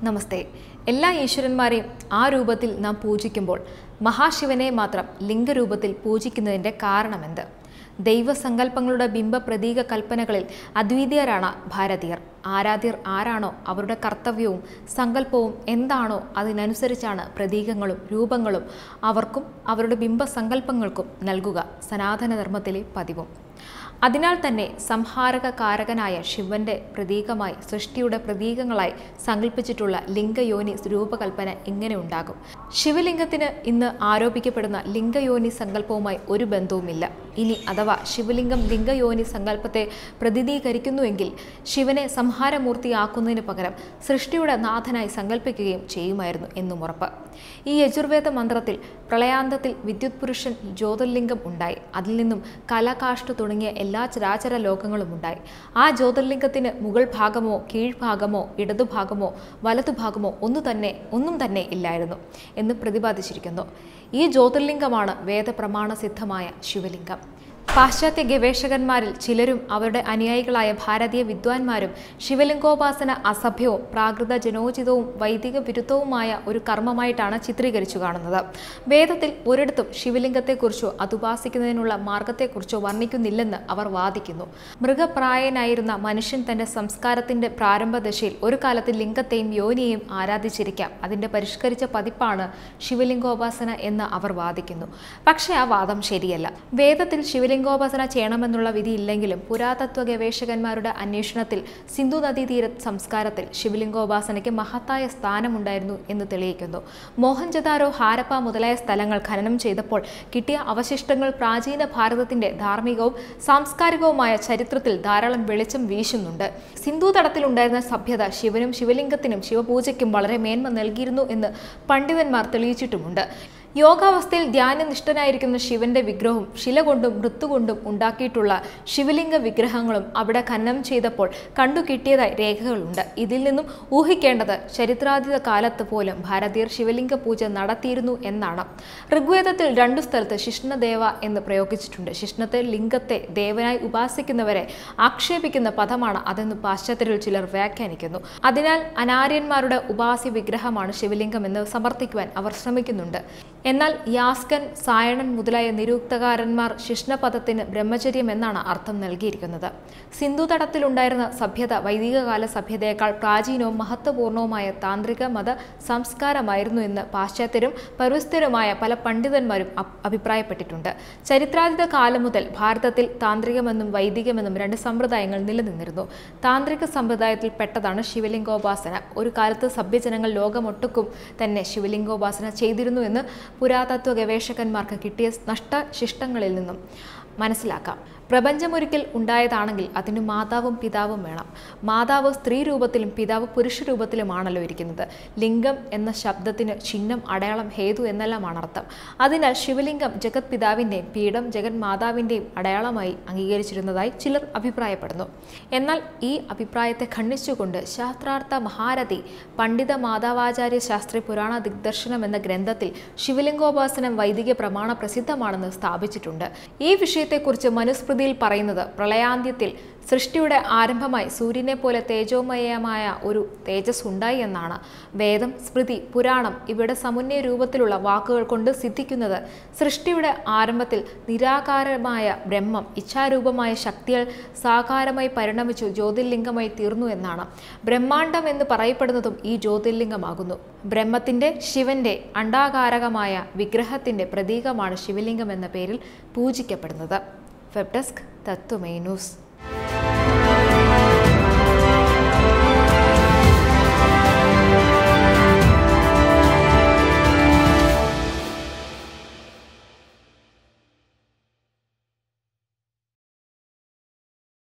നമസ്തേ എല്ലാ ഈശ്വരന്മാരെയും ആ രൂപത്തിൽ നാം പൂജിക്കുമ്പോൾ മഹാശിവനെ മാത്രം ലിംഗരൂപത്തിൽ പൂജിക്കുന്നതിൻ്റെ കാരണമെന്ത് ദൈവസങ്കല്പങ്ങളുടെ ബിംബ പ്രതീക കൽപ്പനകളിൽ അദ്വിതീയരാണ് ഭാരതീയർ ആരാധ്യർ ആരാണോ അവരുടെ കർത്തവ്യവും സങ്കല്പവും എന്താണോ അതിനനുസരിച്ചാണ് പ്രതീകങ്ങളും രൂപങ്ങളും അവർക്കും അവരുടെ ബിംബസങ്കല്പങ്ങൾക്കും നൽകുക സനാതനധർമ്മത്തിലെ പതിവും അതിനാൽ തന്നെ സംഹാരക കാരകനായ ശിവന്റെ പ്രതീകമായി സൃഷ്ടിയുടെ പ്രതീകങ്ങളായി സങ്കല്പിച്ചിട്ടുള്ള ലിംഗയോനി രൂപകൽപ്പന ഇങ്ങനെ ഉണ്ടാകും ശിവലിംഗത്തിന് ഇന്ന് ആരോപിക്കപ്പെടുന്ന ലിംഗയോനി സങ്കല്പവുമായി ഒരു ബന്ധവുമില്ല ഇനി അഥവാ ശിവലിംഗം ലിംഗയോനി സങ്കല്പത്തെ പ്രതിനിധീകരിക്കുന്നുവെങ്കിൽ ശിവനെ സംഹാരമൂർത്തിയാക്കുന്നതിന് പകരം സൃഷ്ടിയുടെ നാഥനായി സങ്കല്പിക്കുകയും ചെയ്യുമായിരുന്നു എന്നും ഉറപ്പ് ഈ യജുർവേദ മന്ത്രത്തിൽ പ്രളയാന്തത്തിൽ വിദ്യുത് പുരുഷൻ ജ്യോതിർലിംഗം ഉണ്ടായി അതിൽ നിന്നും കലകാഷ്ഠ തുടങ്ങിയ എല്ലാ ചരാചര ലോകങ്ങളും ഉണ്ടായി ആ ജ്യോതിർലിംഗത്തിന് മുകൾ ഭാഗമോ കീഴ്ഭാഗമോ ഇടതുഭാഗമോ വലതുഭാഗമോ ഒന്നു തന്നെ ഒന്നും തന്നെ ഇല്ലായിരുന്നു എന്ന് പ്രതിപാദിച്ചിരിക്കുന്നു ഈ ജ്യോതിർലിംഗമാണ് വേദപ്രമാണ സിദ്ധമായ ശിവലിംഗം പാശ്ചാത്യ ഗവേഷകന്മാരിൽ ചിലരും അവരുടെ അനുയായികളായ ഭാരതീയ വിദ്വാൻമാരും ശിവലിംഗോപാസന അസഭ്യവും പ്രാകൃത ജനോചിതവും വൈദിക വിരുദ്ധവുമായ ഒരു കർമ്മമായിട്ടാണ് ചിത്രീകരിച്ചു കാണുന്നത് വേദത്തിൽ ഒരിടത്തും ശിവലിംഗത്തെക്കുറിച്ചോ അതുപാസിക്കുന്നതിനുള്ള മാർഗത്തെക്കുറിച്ചോ വർണ്ണിക്കുന്നില്ലെന്ന് അവർ വാദിക്കുന്നു മൃഗപ്രായനായിരുന്ന മനുഷ്യൻ തന്റെ സംസ്കാരത്തിന്റെ പ്രാരംഭ ദശയിൽ ഒരു കാലത്ത് ലിംഗത്തെയും യോനിയെയും ആരാധിച്ചിരിക്കാം അതിന്റെ പരിഷ്കരിച്ച പതിപ്പാണ് ശിവലിംഗോപാസന എന്ന് അവർ വാദിക്കുന്നു പക്ഷേ ആ വാദം ശരിയല്ല വേദത്തിൽ ശിവലിംഗോപാസന ചെയ്യണമെന്നുള്ള വിധിയില്ലെങ്കിലും പുരാതത്വ ഗവേഷകന്മാരുടെ അന്വേഷണത്തിൽ സിന്ധു നദീതീര സംസ്കാരത്തിൽ ശിവലിംഗോപാസനയ്ക്ക് മഹത്തായ സ്ഥാനമുണ്ടായിരുന്നു എന്ന് തെളിയിക്കുന്നു മോഹൻജദാരോ ഹാരപ്പ മുതലായ സ്ഥലങ്ങൾ ഖനനം ചെയ്തപ്പോൾ കിട്ടിയ അവശിഷ്ടങ്ങൾ പ്രാചീന ഭാരതത്തിന്റെ ധാർമ്മികവും സാംസ്കാരികവുമായ ചരിത്രത്തിൽ ധാരാളം വെളിച്ചം വീശുന്നുണ്ട് സിന്ധു തടത്തിലുണ്ടായിരുന്ന സഭ്യത ശിവനും ശിവലിംഗത്തിനും ശിവപൂജയ്ക്കും വളരെ മേന്മ നൽകിയിരുന്നു എന്ന് പണ്ഡിതന്മാർ തെളിയിച്ചിട്ടുമുണ്ട് യോഗാവസ്ഥയിൽ ധ്യാനനിഷ്ഠനായിരിക്കുന്ന ശിവന്റെ വിഗ്രഹവും ശില കൊണ്ടും മൃത്തുകൊണ്ടും ഉണ്ടാക്കിയിട്ടുള്ള ശിവലിംഗ വിഗ്രഹങ്ങളും അവിടെ ഖനനം ചെയ്തപ്പോൾ കണ്ടു കിട്ടിയതായി രേഖകളുണ്ട് ഇതിൽ നിന്നും ഊഹിക്കേണ്ടത് ചരിത്രാതീത കാലത്ത് പോലും ഭാരതീയർ ശിവലിംഗ പൂജ നടത്തിയിരുന്നു എന്നാണ് ഋഗ്വേദത്തിൽ രണ്ടു സ്ഥലത്ത് ശിഷ്ണദേവ എന്ന് പ്രയോഗിച്ചിട്ടുണ്ട് ശിഷ്ണത്തെ ലിംഗത്തെ ദേവനായി ഉപാസിക്കുന്നവരെ ആക്ഷേപിക്കുന്ന പദമാണ് അതെന്ന് പാശ്ചാത്യരിൽ ചിലർ വ്യാഖ്യാനിക്കുന്നു അതിനാൽ അനാര്യന്മാരുടെ ഉപാസ്യ വിഗ്രഹമാണ് ശിവലിംഗം എന്ന് സമർത്ഥിക്കുവാൻ അവർ ശ്രമിക്കുന്നുണ്ട് എന്നാൽ യാസ്കൻ സായണൻ മുതലായ നിരൂക്തകാരന്മാർ ശിഷ്ണപദത്തിന് ബ്രഹ്മചര്യം എന്നാണ് അർത്ഥം നൽകിയിരിക്കുന്നത് സിന്ധു തടത്തിലുണ്ടായിരുന്ന സഭ്യത വൈദികകാല സഭ്യതയേക്കാൾ പ്രാചീനവും മഹത്വപൂർണവുമായ താന്ത്രിക മത സംസ്കാരമായിരുന്നു എന്ന് പാശ്ചാത്യരും പൗരസ്ഥരുമായ പല പണ്ഡിതന്മാരും അഭിപ്രായപ്പെട്ടിട്ടുണ്ട് ചരിത്രാതീത കാലം മുതൽ ഭാരതത്തിൽ താന്ത്രികമെന്നും വൈദികമെന്നും രണ്ട് സമ്പ്രദായങ്ങൾ നിലനിന്നിരുന്നു താന്ത്രിക സമ്പ്രദായത്തിൽ പെട്ടതാണ് ശിവലിംഗോപാസന ഒരു കാലത്ത് സഭ്യജനങ്ങൾ ലോകമൊട്ടുക്കും തന്നെ ശിവലിംഗോപാസന ചെയ്തിരുന്നു എന്ന് പുരാതത്വ ഗവേഷകന്മാർക്ക് കിട്ടിയ നഷ്ടശിഷ്ടങ്ങളിൽ നിന്നും മനസ്സിലാക്കാം പ്രപഞ്ചമൊരിക്കൽ ഉണ്ടായതാണെങ്കിൽ അതിന് മാതാവും പിതാവും വേണം മാതാവ് സ്ത്രീ രൂപത്തിലും പിതാവ് പുരുഷ രൂപത്തിലുമാണല്ലോ ഇരിക്കുന്നത് ലിംഗം എന്ന ശബ്ദത്തിന് ചിഹ്നം അടയാളം ഹേതു എന്നെല്ലാമാണ് അർത്ഥം അതിനാൽ ശിവലിംഗം ജഗത് പിതാവിൻ്റെയും പീഠം ജഗത് മാതാവിൻ്റെയും അടയാളമായി അംഗീകരിച്ചിരുന്നതായി ചിലർ അഭിപ്രായപ്പെടുന്നു എന്നാൽ ഈ അഭിപ്രായത്തെ ഖണ്ഡിച്ചുകൊണ്ട് ശാസ്ത്രാർത്ഥ മഹാരഥി പണ്ഡിത മാതാവാചാര്യ ശാസ്ത്രി പുരാണ ദിഗ്ദർശനം എന്ന ഗ്രന്ഥത്തിൽ ശിവലിംഗോപാസനം വൈദിക പ്രമാണ പ്രസിദ്ധമാണെന്ന് സ്ഥാപിച്ചിട്ടുണ്ട് ഈ വിഷയത്തെക്കുറിച്ച് മനുസ്മൃതി സ്മൃതിയിൽ പറയുന്നത് പ്രളയാന്ത്യത്തിൽ സൃഷ്ടിയുടെ ആരംഭമായി സൂര്യനെ പോലെ തേജോമയമായ ഒരു തേജസ് ഉണ്ടായി എന്നാണ് വേദം സ്മൃതി പുരാണം ഇവിടെ സമുന്നയ രൂപത്തിലുള്ള വാക്കുകൾ കൊണ്ട് സിദ്ധിക്കുന്നത് സൃഷ്ടിയുടെ ആരംഭത്തിൽ നിരാകാരമായ ബ്രഹ്മം ഇച്ഛാരൂപമായ ശക്തികൾ സാകാരമായി പരിണമിച്ചു ജ്യോതിർലിംഗമായി തീർന്നു എന്നാണ് ബ്രഹ്മാണ്ടം എന്ന് പറയപ്പെടുന്നതും ഈ ജ്യോതിർലിംഗമാകുന്നു ബ്രഹ്മത്തിന്റെ ശിവന്റെ അണ്ടാകാരകമായ വിഗ്രഹത്തിന്റെ പ്രതീകമാണ് ശിവലിംഗം എന്ന പേരിൽ പൂജിക്കപ്പെടുന്നത് വെബ് ഡെസ്ക് തത്വമേ ന്യൂസ്